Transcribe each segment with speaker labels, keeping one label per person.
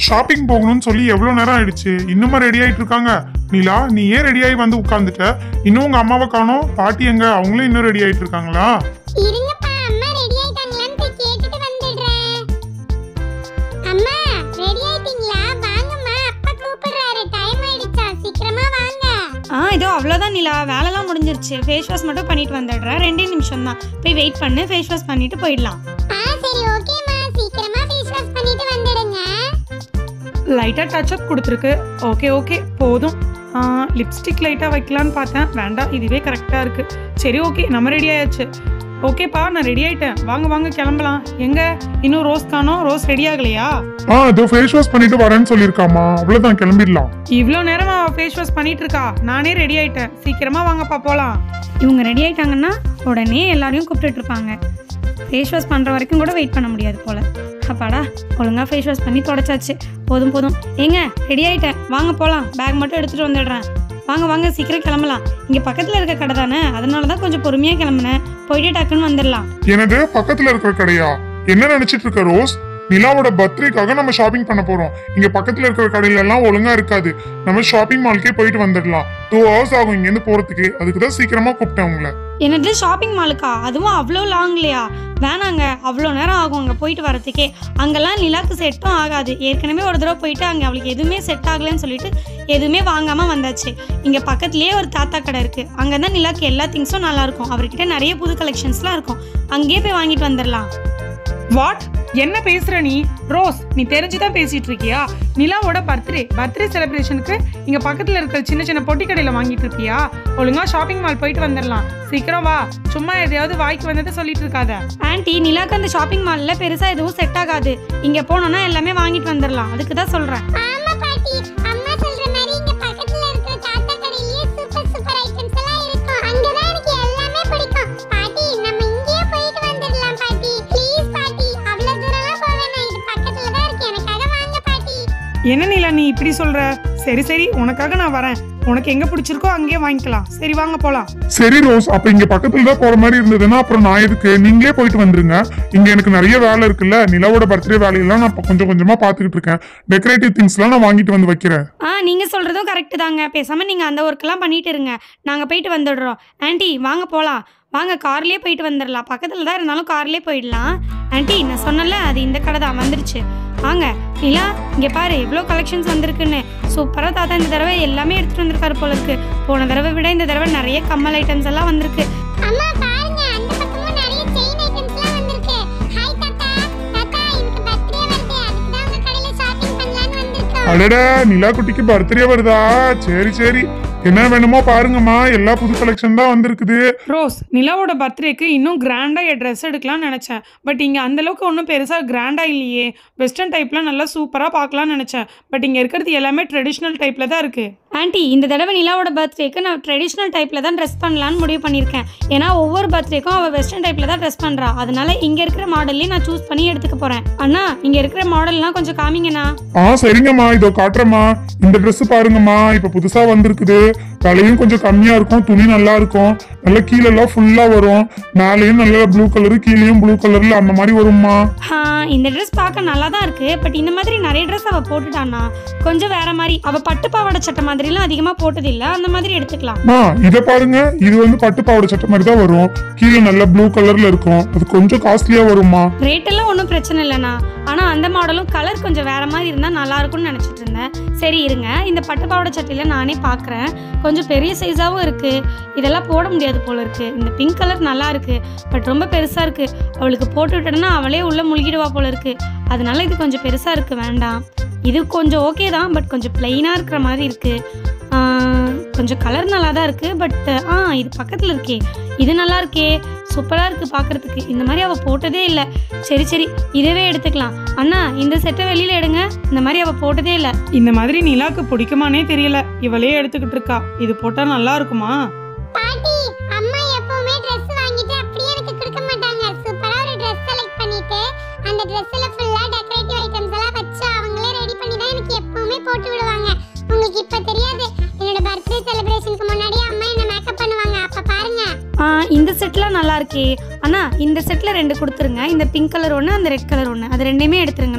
Speaker 1: shopping போகணும்னு சொல்லி எவ்வளவு நேரம் ஆயிடுச்சு இன்னுமா ரெடி ஆயிட்டு இருக்காங்க நிலா நீ ஏன் ரெடி ஆகி வந்து உட்கார்ந்துட்ட இன்னும் உங்க அம்மாவை காணோம் பாட்டி எங்க அவங்களும் இன்னும் ரெடி ஆயிட்டு இருக்காங்களா
Speaker 2: இருங்கப்பா அம்மா ரெடி ஆயிட்டாங்களான்னு போய் கேட்டுட்டு வந்துடுறேன் அம்மா ரெடி ஆயிட்டீங்களா வாங்கம்மா அப்பா கூப்பிடுறாரு டைம் ஆயிடுச்சா சீக்கிரமா வாங்க
Speaker 3: ஆ இதோ அவ்வளோதான் நிலா வேலைலாம் முடிஞ்சிருச்சு ஃபேஸ் வாஷ் மட்டும் பண்ணிட்டு வந்துடுறேன் ரெண்டே நிமிஷம் தான் போய் வெயிட் பண்ணு ஃபேஸ் வாஷ் பண்ணிட்டு போயிடலாம்
Speaker 2: ஆ சரி ஓகேம்மா சீக்கிரமா ஃபேஸ் வாஷ் பண்ணிட்டு வந்துடுங்க
Speaker 4: லைட்டாக டச்சப் கொடுத்துருக்கு ஓகே ஓகே போதும் லிப்ஸ்டிக் லைட்டாக வைக்கலான்னு பார்த்தேன் வேண்டாம் இதுவே கரெக்டாக இருக்குது சரி ஓகே நம்ம ரெடி ஆயாச்சு ஓகேப்பா நான் ரெடி ஆயிட்டேன் வாங்க வாங்க கிளம்பலாம் எங்க இன்னும் ரோஸ் காணோம் ரோஸ் ரெடி ஆகலையா
Speaker 1: ஆ இதோ ஃபேஸ் வாஷ் பண்ணிட்டு வரேன்னு சொல்லியிருக்காமா அவ்வளவுதான் கிளம்பிடலாம்
Speaker 4: இவ்வளோ நேரம் அவள் ஃபேஸ் வாஷ் பண்ணிட்டு இருக்கா நானே ரெடி ஆயிட்டேன் சீக்கிரமா வாங்கப்பா போகலாம்
Speaker 3: இவங்க ரெடி ஆயிட்டாங்கன்னா உடனே எல்லாரையும் கூப்பிட்டுட்டு இருப்பாங்க ஃபேஸ் வாஷ் பண்ணுற வரைக்கும் கூட வெயிட் பண்ண முடியாது போல அப்பாடா ஒழுங்காக ஃபேஸ் வாஷ் பண்ணி தொடச்சாச்சு போதும் போதும் ஏங்க ரெடி ஆயிட்டேன் வாங்க போகலாம் பேக் மட்டும் எடுத்துகிட்டு வந்துடுறேன் வாங்க வாங்க சீக்கிரம் கிளம்பலாம் இங்கே பக்கத்தில் இருக்க கடை தானே அதனால தான் கொஞ்சம் பொறுமையாக கிளம்புனேன் போயிட்டு டக்குன்னு வந்துடலாம்
Speaker 1: எனது பக்கத்துல இருக்கிற கடையா என்ன நினைச்சிட்டு இருக்க ரோஸ் நிலாவோட பர்த்டேக்காக நம்ம ஷாப்பிங் பண்ண போறோம் இங்க பக்கத்துல இருக்கிற கடையில எல்லாம் ஒழுங்கா இருக்காது நம்ம ஷாப்பிங் மால்க்கே போயிட்டு வந்துடலாம் டூ ஹவர்ஸ் ஆகும் இங்க இருந்து போறதுக்கு அதுக்கு தான் சீக்கிரமா கூப்பிட்டேன் உங்களை
Speaker 3: என்னது ஷாப்பிங் மாலுக்கா அதுவும் அவ்வளோ லாங்லையா வேணாங்க அவ்வளோ நேரம் ஆகும் அங்கே போயிட்டு வரதுக்கே அங்கெல்லாம் நிலாக்கு செட்டும் ஆகாது ஏற்கனவே ஒரு தடவை போயிட்டு அங்கே அவளுக்கு எதுவுமே செட் ஆகலைன்னு சொல்லிட்டு எதுவுமே வாங்காமல் வந்தாச்சு இங்கே பக்கத்துலேயே ஒரு தாத்தா கடை இருக்குது அங்கே தான் நிலாக்கு எல்லா திங்ஸும் நல்லாயிருக்கும் அவர்கிட்ட நிறைய புது கலெக்ஷன்ஸ்லாம் இருக்கும் அங்கேயே போய் வாங்கிட்டு வந்துடலாம்
Speaker 4: வாட் என்ன பேசுற நீ ரோஸ் நீ தெரிஞ்சுதான் பேசிட்டு இருக்கியா நிலாவோட பர்த்டே பர்த்டே செலிப்ரேஷனுக்கு இங்க பக்கத்துல இருக்கிற சின்ன சின்ன பொட்டி கடையில வாங்கிட்டு இருப்பியா ஒழுங்கா ஷாப்பிங் மால் போயிட்டு வந்துடலாம் சீக்கிரம் வா சும்மா எதையாவது வாய்க்கு வந்ததை சொல்லிட்டு இருக்காத
Speaker 3: ஆன்ட்டி நிலாக்கு அந்த ஷாப்பிங் மாலில் பெருசாக எதுவும் செட் ஆகாது இங்கே போனோன்னா எல்லாமே வாங்கிட்டு வந்துடலாம் அதுக்கு தான் சொல்கிறேன்
Speaker 2: ஆமா பாட்டி அம்மா சொல்ற மாதிரி இங்க பக்கத்துல இருக்கிற தாத்தா கடையிலேயே சூப்பர் சூப்பர் ஐட்டம்ஸ் எல்லாம் இருக்கும் அங்கதான் எனக்கு எல்லாமே பிடிக்கும் பாட்டி நம்ம இங்கேயே போயிட்டு வந்துடலாம் பாட்டி ப்ளீஸ் பாட்டி அவ்வளவு தூரம்லாம் போக வேணாம் இது பக்கத்துல தான் இருக்கு எனக்காக வாங்க பாட்டி
Speaker 4: என்ன நிலா நீ இப்படி சொல்ற சரி சரி உனக்காக நான் வரேன் உனக்கு எங்க பிடிச்சிருக்கோ அங்கேயே வாங்கிக்கலாம் சரி வாங்க போலாம்
Speaker 1: சரி ரோஸ் அப்ப இங்க பக்கத்துல தான் போற மாதிரி இருந்ததுன்னா அப்புறம் நான் எதுக்கு நீங்களே போயிட்டு வந்துருங்க இங்க எனக்கு நிறைய வேலை இருக்குல்ல நிலாவோட பர்த்டே வேலையெல்லாம் நான் இப்ப கொஞ்சம் கொஞ்சமா பாத்துக்கிட்டு இருக்கேன் டெக்கரேட்டிவ் திங்ஸ் எல்லாம் நான் வாங்கிட்டு வந்து வைக்கிறேன்
Speaker 3: ஆ நீங்கள் சொல்கிறதும் கரெக்டு தாங்க பேசாமல் நீங்கள் அந்த ஒர்க்கெல்லாம் பண்ணிட்டு இருங்க நாங்கள் போயிட்டு வந்துடுறோம் ஆன்ட்டி வாங்க போகலாம் வாங்க கார்லேயே போயிட்டு வந்துடலாம் பக்கத்தில் தான் இருந்தாலும் கார்லேயே போயிடலாம் ஆன்ட்டி நான் சொன்னல அது இந்த கடை தான் வந்துருச்சு வாங்க நிலா இங்கே பாரு எவ்வளோ கலெக்ஷன்ஸ் வந்திருக்குன்னு சூப்பராக தாத்தா இந்த தடவை எல்லாமே எடுத்துகிட்டு வந்திருக்காரு போல இருக்கு போன தடவை விட இந்த தடவை நிறைய கம்மல் ஐட்டம்ஸ் எல்லாம் வந்திருக்கு
Speaker 2: அம்மா பாருங்க அந்த பக்கமும் நிறைய செயின் ஐட்டம்ஸ்லாம் வந்திருக்கு ஹாய் தாத்தா தாத்தா எனக்கு பர்த்டே வருது அதுக்கு தான் உங்க கடையில ஷாப்பிங் பண்ணலாம்னு வந்திருக்கோம்
Speaker 1: அடடா நிலா குட்டிக்கு பர்த்டே வருதா சரி சரி என்ன வேணுமோ பாருங்கம்மா எல்லா புது கலெக்ஷன் தான் வந்திருக்குது
Speaker 4: ரோஸ் நிலாவோட பர்த்டேக்கு இன்னும் கிராண்டாக என் ட்ரெஸ் எடுக்கலாம்னு நினச்சேன் பட் இங்கே அந்தளவுக்கு ஒன்றும் பெருசாக கிராண்டாக இல்லையே வெஸ்டர்ன் டைப்லாம் நல்லா சூப்பராக பார்க்கலாம்னு நினச்சேன் பட் இங்கே இருக்கிறது எல்லாமே ட்ரெடிஷ்னல் டைப்பில் தான் இருக்குது
Speaker 3: ஆன்ட்டி இந்த தடவை நிலாவோட பர்த்டேக்கு நான் ட்ரெடிஷ்னல் டைப்பில் தான் ட்ரெஸ் பண்ணலான்னு முடிவு பண்ணியிருக்கேன் ஏன்னா ஒவ்வொரு பர்த்டேக்கும் அவள் வெஸ்டர்ன் டைப்பில் தான் ட்ரெஸ் பண்ணுறா அதனால இங்கே இருக்கிற மாடல்லையும் நான் சூஸ் பண்ணி எடுத்துக்க போகிறேன் அண்ணா இங்கே இருக்கிற மாடல்லாம் கொஞ்சம் காமிங்கண்ணா
Speaker 1: ஆ சரிங்கம்மா இதோ காட்டுறேம்மா இந்த Dress பாருங்கம்மா இப்ப புதுசா வந்திருக்குது விலையும் கொஞ்சம் கம்மியா இருக்கும் துணி நல்லா இருக்கும் நல்ல கீழெல்லாம் ஃபுல்லா வரும் மேலேயும் நல்ல ப்ளூ கலரு கீழேயும் ப்ளூ கலர்ல அந்த மாதிரி வரும்மா
Speaker 3: ஆ, இந்த ட்ரெஸ் பார்க்க நல்லா தான் இருக்கு பட் இந்த மாதிரி நிறைய ட்ரெஸ் அவள் போட்டுட்டானா கொஞ்சம் வேற மாதிரி அவள் பட்டு பாவாடை சட்டை மாதிரிலாம் அதிகமாக போட்டதில்லை அந்த மாதிரி எடுத்துக்கலாம்
Speaker 1: அம்மா இத பாருங்க இது வந்து பட்டு பாவாடை சட்டை மாதிரி தான் வரும் கீழே நல்ல ப்ளூ கலர்ல இருக்கும் அது கொஞ்சம் காஸ்ட்லியா வரும்மா
Speaker 3: ரேட் எல்லாம் ஒன்றும் பிரச்சனை இல்லைண்ணா ஆனால் அந்த மாடலும் கலர் கொஞ்சம் வேற மாதிரி இருந்தால் நல்லா இருக்கும்னு நினச்சிட்டு இருந்தேன் சரி இருங்க இந்த பட்டு பாவாடை சட்டையில் நானே பார்க்குறேன் கொஞ்சம் பெரிய சைஸாகவும் இருக்குது இதெல்லாம் போட முடியாது போல இருக்குது இந்த பிங்க் கலர் நல்லா இருக்குது பட் ரொம்ப பெருசாக இருக்குது அவளுக்கு போட்டு விட்டோன்னா அவளே உள்ளே முழுகிடுவா போல இருக்குது அதனால இது கொஞ்சம் பெருசாக இருக்குது வேண்டாம் இது கொஞ்சம் ஓகே தான் பட் கொஞ்சம் பிளெயினாக இருக்கிற மாதிரி இருக்குது கொஞ்சம் கலர் நல்லா தான் இருக்குது பட் ஆ இது பக்கத்தில் இருக்கே இது நல்லா இருக்கே சூப்பராக இருக்குது பார்க்குறதுக்கு இந்த மாதிரி அவள் போட்டதே இல்லை சரி சரி இதுவே எடுத்துக்கலாம் அண்ணா இந்த செட்டை வெளியில் எடுங்க இந்த மாதிரி அவள் போட்டதே இல்லை
Speaker 4: இந்த மாதிரி நிலாக்கு பிடிக்குமானே தெரியல இவளே எடுத்துக்கிட்டு இருக்கா இது போட்டால் நல்லா இருக்குமா
Speaker 2: பாட்டி அம்மா எப்பவுமே Dress வாங்கிட்டு அப்படியே எனக்கு கொடுக்க மாட்டாங்க சூப்பரா ஒரு Dress செலக்ட் பண்ணிட்டு அந்த Dressல ஃபுல்லா டெக்கரேட்டிவ் ஐட்டம்ஸ் எல்லாம் வச்சு அவங்களே ரெடி பண்ணி தான் எனக்கு எப்பவுமே போட்டு விடுவாங்க உங்களுக்கு இப்ப தெரியாது என்னோட பர்த்டே செலிப்ரேஷனுக்கு முன்னாடி அம்மா என்ன மேக்கப் பண்ணுவாங்க அப்ப பாருங்க
Speaker 3: ஆ இந்த செட்லாம் நல்லா இருக்கே அண்ணா இந்த செட்டில் ரெண்டு கொடுத்துருங்க இந்த பிங்க் கலர் ஒன்று அந்த ரெட் கலர் ஒன்று அது ரெண்டையுமே எடுத்துருங்கண்ணா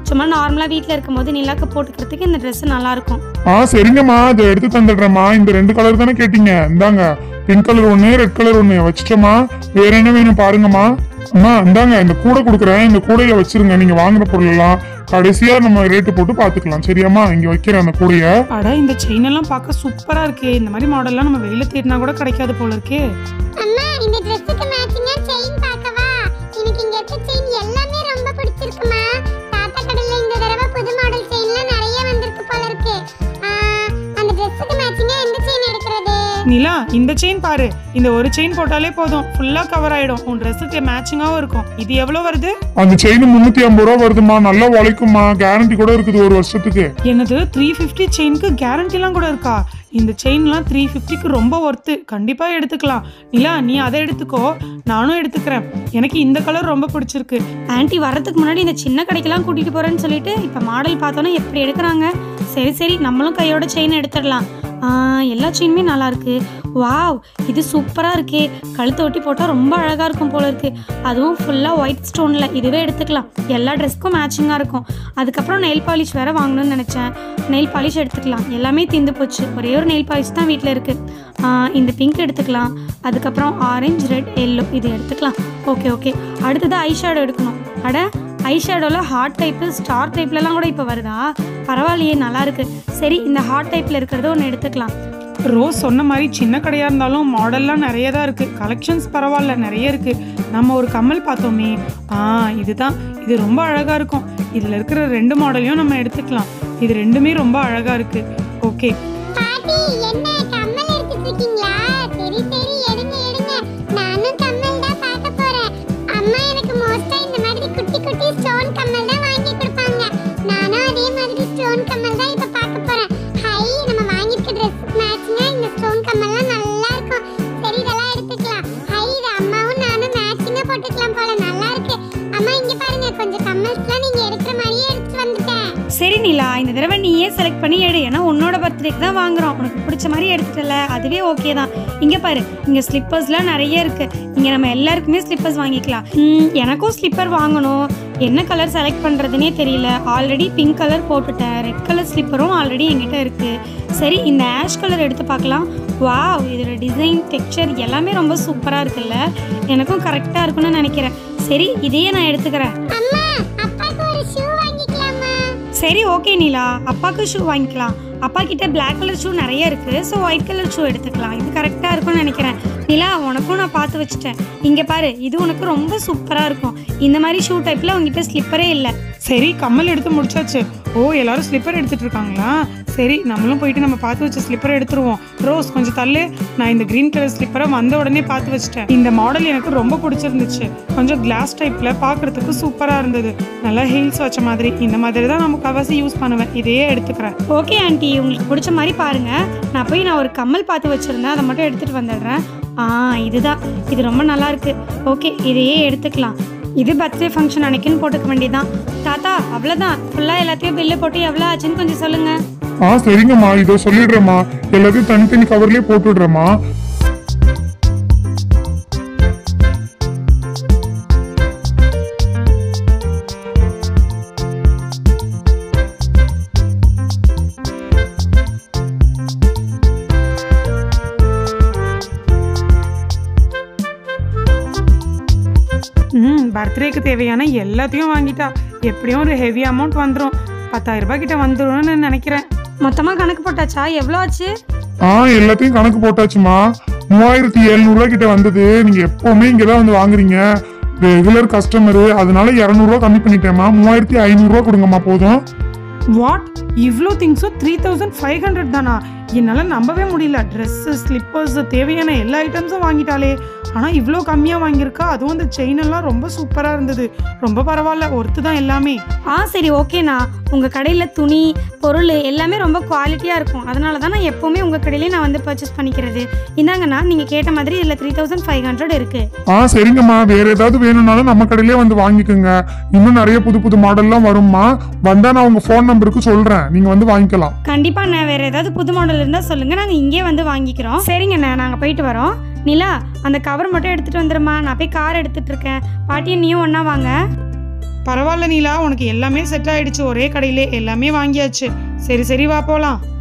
Speaker 3: சும்மா நார்மலாக வீட்டில் இருக்கும்போது நிலாக்கு போட்டுக்கிறதுக்கு இந்த ட்ரெஸ் நல்லாயிருக்கும்
Speaker 1: ஆ சரிங்கம்மா இதை எடுத்து தந்துடுறேம்மா இந்த ரெண்டு கலர் தானே கேட்டீங்க இந்தாங்க பிங்க் கலர் ஒண்ணு ரெட் கலர் ஒண்ணு வச்சுட்டோமா வேற என்ன வேணும் பாருங்கம்மா அம்மா இந்தாங்க இந்த கூடை கொடுக்குறேன் இந்த கூடையில வச்சிருங்க நீங்க வாங்குற பொருள் எல்லாம் கடைசியா நம்ம ரேட்டு போட்டு பாத்துக்கலாம் சரியாம்மா இங்க வைக்கிறேன் அந்த கூடைய
Speaker 4: அட இந்த செயின் எல்லாம் பார்க்க சூப்பரா இருக்கே இந்த மாதிரி மாடல்லாம் நம்ம வெளியில தேடினா கூட கிடைக்காது போல இருக்கே
Speaker 2: அம்மா இந்த ட்ரெஸ்ஸுக்கு மேட்சிங்கா செயின் பார்க்கவா எனக்கு இங்க இருக்க செயின் எல்லாமே ரொம்ப பிடிச்சிருக்குமா தாத்தா கடையில இந்த தடவை புது மாடல் செயின்லாம் நிறைய வந்திருக்கு போல இருக்கு ஆ, அந்த ட்ரெஸ்ஸுக்கு மேட்சிங்கா எந்த செயின் எடுக்கிறது
Speaker 4: நிலா இந்த செயின் பாரு இந்த ஒரு செயின் போட்டாலே போதும் ஃபுல்லா கவர் ஆயிடும் உன் ட்ரெஸ்ஸுக்கு மேட்சிங்காவும் இருக்கும் இது எவ்வளவு வருது
Speaker 1: அந்த செயின் முன்னூத்தி ஐம்பது ரூபா வருதுமா நல்லா உழைக்குமா கேரண்டி கூட இருக்குது ஒரு வருஷத்துக்கு
Speaker 4: என்னது த்ரீ ஃபிஃப்டி செயினுக்கு கேரண்டிலாம் கூட இருக்கா இந்த செயின்லாம் த்ரீ ஃபிஃப்டிக்கு ரொம்ப ஒர்த்து கண்டிப்பாக எடுத்துக்கலாம் நிலா நீ அதை எடுத்துக்கோ நானும் எடுத்துக்கிறேன் எனக்கு இந்த கலர் ரொம்ப பிடிச்சிருக்கு
Speaker 3: ஆன்ட்டி வரதுக்கு முன்னாடி இந்த சின்ன கடைக்கெல்லாம் கூட்டிகிட்டு போகிறேன்னு சொல்லிட்டு இப்போ மாடல் பார்த்தோன்னா எப்படி எடுக்கிறாங்க சரி சரி நம்மளும் கையோட செயின் எடுத்துடலாம் ஆ, எல்லா செயினுமே நல்லா இருக்கு வாவ் இது சூப்பராக இருக்கே கழுத்தை ஒட்டி போட்டால் ரொம்ப அழகாக இருக்கும் போல இருக்கு அதுவும் ஃபுல்லாக ஒயிட் ஸ்டோனில் இதுவே எடுத்துக்கலாம் எல்லா ட்ரெஸ்க்கும் மேட்சிங்காக இருக்கும் அதுக்கப்புறம் நெயில் பாலிஷ் வேறு வாங்கணும்னு நினச்சேன் நெயில் பாலிஷ் எடுத்துக்கலாம் எல்லாமே தீந்து போச்சு ஒரே ஒரு நெயில் பாலிஷ் தான் வீட்டில் இருக்குது இந்த பிங்க் எடுத்துக்கலாம் அதுக்கப்புறம் ஆரஞ்சு ரெட் எல்லோ இது எடுத்துக்கலாம் ஓகே ஓகே அடுத்தது ஐ ஷேடோ எடுக்கணும் அட ஐ ஷேடோவில் ஹார்ட் டைப்பு ஸ்டார் டைப்லலாம் கூட இப்போ வருதா பரவாயில்லையே நல்லா இருக்கு சரி இந்த ஹார்ட் டைப்பில் இருக்கிறத ஒன்று எடுத்துக்கலாம்
Speaker 4: ரோஸ் சொன்ன மாதிரி சின்ன கடையாக இருந்தாலும் மாடல்லாம் நிறைய தான் இருக்குது கலெக்ஷன்ஸ் பரவாயில்ல நிறைய இருக்குது நம்ம ஒரு கம்மல் பார்த்தோமே ஆ இதுதான் இது ரொம்ப அழகாக இருக்கும் இதில் இருக்கிற ரெண்டு மாடலையும் நம்ம எடுத்துக்கலாம் இது ரெண்டுமே ரொம்ப அழகாக இருக்குது ஓகே
Speaker 2: பாட்டி என்ன கம்மல் எடுத்துட்டு இருக்கீங்களா சரி சரி எடுங்க எடுங்க நானும் கம்மல் தான் பார்க்க போறேன் அம்மா எனக்கு மோஸ்டா இந்த மாதிரி குட்டி குட்டி ஸ்டோன் கம்மல் தான் வாங்கி கொடுப்பாங்க நானும் அதே மாதிரி ஸ்டோன் கம்மல் தான் இப்ப பார்க்க போறேன் ஹை நம்ம வாங்கியிருக்க ட்ரெஸ் மேட்சிங்கா இந்த ஸ்டோன் கம்மல்லாம் நல்லா இருக்கும் சரி இதெல்லாம் எடுத்துக்கலாம் ஹை இது அம்மாவும் நானும் மேட்சிங்கா போட்டுக்கலாம் போல நல்லா இருக்கு அம்மா இங்க பாருங்க கொஞ்சம் கம்மல்ஸ்லாம் நீங்க எடுக்கிற மாதிரியே எடுத்துட்டு வந்துட்டேன்
Speaker 3: சரி நிலா இந்த தடவை நீயே செலக்ட் பண்ணி எடு ஏன்னா உன்னோட பர்த்டேக்கு தான் வாங்குறோம் உனக்கு பிடிச்ச மாதிரி எடுத்துட்டல அதுவே ஓகே தான் இங்கே பாரு இங்கே ஸ்லிப்பர்ஸ்லாம் நிறைய இருக்கு இங்கே நம்ம எல்லாருக்குமே ஸ்லிப்பர்ஸ் வாங்கிக்கலாம் ம், எனக்கும் ஸ்லிப்பர் வாங்கணும் என்ன கலர் செலக்ட் பண்ணுறதுனே தெரியல ஆல்ரெடி பிங்க் கலர் போட்டுட்டேன் ரெட் கலர் ஸ்லிப்பரும் ஆல்ரெடி என்கிட்ட இருக்கு சரி இந்த ஆஷ் கலர் எடுத்து பார்க்கலாம் வாவ் இதோட டிசைன் டெக்ஸ்சர் எல்லாமே ரொம்ப சூப்பராக இருக்குல்ல எனக்கும் கரெக்டாக இருக்கும்னு நினைக்கிறேன் சரி இதையே நான் எடுத்துக்கிறேன்
Speaker 2: அம்மா அப்பாக்கு ஒரு ஷூ வாங்கிக்கலாமா
Speaker 3: சரி ஓகே நீலா அப்பாவுக்கு ஷூ வாங்கிக்கலாம் அப்பா கிட்ட Black கலர் ஷூ நிறைய இருக்கு ஸோ ஒயிட் கலர் ஷூ எடுத்துக்கலாம் இது கரெக்டாக இருக்கும்னு நினைக்கிறேன் நிலா உனக்கும் நான் பார்த்து வச்சுட்டேன் இங்கே பாரு இது உனக்கு ரொம்ப சூப்பராக இருக்கும் இந்த மாதிரி ஷூ டைப்பில் உங்ககிட்ட ஸ்லிப்பரே இல்லை
Speaker 4: சரி கம்மல் எடுத்து முடிச்சாச்சு ஓ எல்லாரும் ஸ்லிப்பர் எடுத்துட்டு இருக்காங்களா சரி நம்மளும் போயிட்டு நம்ம பார்த்து வச்ச ஸ்லிப்பரை எடுத்துருவோம் ரோஸ் கொஞ்சம் தள்ளு நான் இந்த கிரீன் கலர் ஸ்லிப்பரை வந்த உடனே பார்த்து வச்சிட்டேன் இந்த மாடல் எனக்கு ரொம்ப பிடிச்சிருந்துச்சு கொஞ்சம் கிளாஸ் டைப்ல பார்க்கறதுக்கு சூப்பரா இருந்தது நல்லா ஹீல்ஸ் வச்ச மாதிரி இந்த மாதிரி தான் நான் முக்கால்வாசி யூஸ் பண்ணுவேன் இதையே எடுத்துக்கிறேன்
Speaker 3: ஓகே ஆண்டி உங்களுக்கு பிடிச்ச மாதிரி பாருங்க நான் போய் நான் ஒரு கம்மல் பார்த்து வச்சுருந்தேன் அதை மட்டும் எடுத்துகிட்டு வந்துடுறேன் ஆ இதுதான் இது ரொம்ப நல்லா இருக்கு ஓகே இதையே எடுத்துக்கலாம் இது பர்த்டே ஃபங்க்ஷன் அன்னைக்குன்னு போட்டுக்க வேண்டியதான் தாத்தா அவ்வளோதான் ஃபுல்லாக எல்லாத்தையும் பில்லு போட்டு எவ்வளோ ஆச்சுன்னு கொஞ்சம் சொல்லுங்கள்
Speaker 1: ஆ சரிங்கம்மா இதோ சொல்லிடுறேம்மா எல்லாத்தையும் தனித்தனி கவர்லயே போட்டு விடுறேம்மா
Speaker 4: ம் பர்த்டேக்கு தேவையான எல்லாத்தையும் வாங்கிட்டா எப்படியும் ஒரு ஹெவி அமௌண்ட் வந்துடும் பத்தாயிரம் ரூபாய் கிட்ட வந்துரும்னு நினைக்கிறேன்
Speaker 3: மொத்தமாக கணக்கு போட்டாச்சா எவ்வளோ ஆச்சு
Speaker 1: ஆ எல்லாத்தையும் கணக்கு போட்டாச்சுமா மூவாயிரத்தி எழுநூறுவா கிட்ட வந்தது நீங்க எப்பவுமே இங்கதான் வந்து வாங்குறீங்க ரெகுலர் கஸ்டமரு அதனால இரநூறுவா கம்மி பண்ணிட்டேம்மா மூவாயிரத்தி ஐநூறுரூவா கொடுங்கம்மா போதும்
Speaker 4: வாட் இவ்வளோ திங்ஸும் த்ரீ தௌசண்ட் ஃபைவ் ஹண்ட்ரட் தானா என்னால் நம்பவே முடியல ட்ரெஸ்ஸு ஸ்லிப்பர்ஸ் தேவையான எல்லா ஐட்டம்ஸும் வாங்கிட்டாலே ஆனால் இவ்வளோ கம்மியாக வாங்கியிருக்கா அதுவும் அந்த செயின் எல்லாம் ரொம்ப சூப்பராக இருந்தது ரொம்ப பரவாயில்ல ஒர்த்து தான் எல்லாமே
Speaker 3: ஆ சரி ஓகேண்ணா உங்கள் கடையில் துணி பொருள் எல்லாமே ரொம்ப குவாலிட்டியாக இருக்கும் அதனால தான் நான் எப்போவுமே உங்கள் கடையிலே நான் வந்து பர்ச்சேஸ் பண்ணிக்கிறது இந்தாங்கண்ணா நீங்கள் கேட்ட மாதிரி இதில் த்ரீ தௌசண்ட் ஃபைவ் ஹண்ட்ரட் இருக்குது
Speaker 1: ஆ சரிங்கம்மா வேற ஏதாவது வேணும்னாலும் நம்ம கடையிலே வந்து வாங்கிக்கோங்க இன்னும் நிறைய புது புது மாடல்லாம் வரும்மா வந்தா நான் உங்க ஃபோன் நம்பருக்கு சொல்றேன் நீங்க வந்து வாங்கிக்கலாம்
Speaker 3: கண்டிப்பாக நான் வேறு ஏதாவது புது மாடல் இருந்தால் சொல்லுங்கள் நாங்கள் இங்கே வந்து வாங்கிக்கிறோம் சரிங்கண்ணா நாங்கள் போயிட்டு வரோம் நிலா அந்த கவர் மட்டும் எடுத்துகிட்டு வந்துடுமா நான் போய் கார் எடுத்துகிட்டு இருக்கேன் பாட்டியும் நீயும் ஒன்றா வாங்க
Speaker 4: பரவாயில்ல நீலா உனக்கு எல்லாமே செட் ஆயிடுச்சு ஒரே கடையிலே எல்லாமே வாங்கியாச்சு சரி சரி வா போலாம்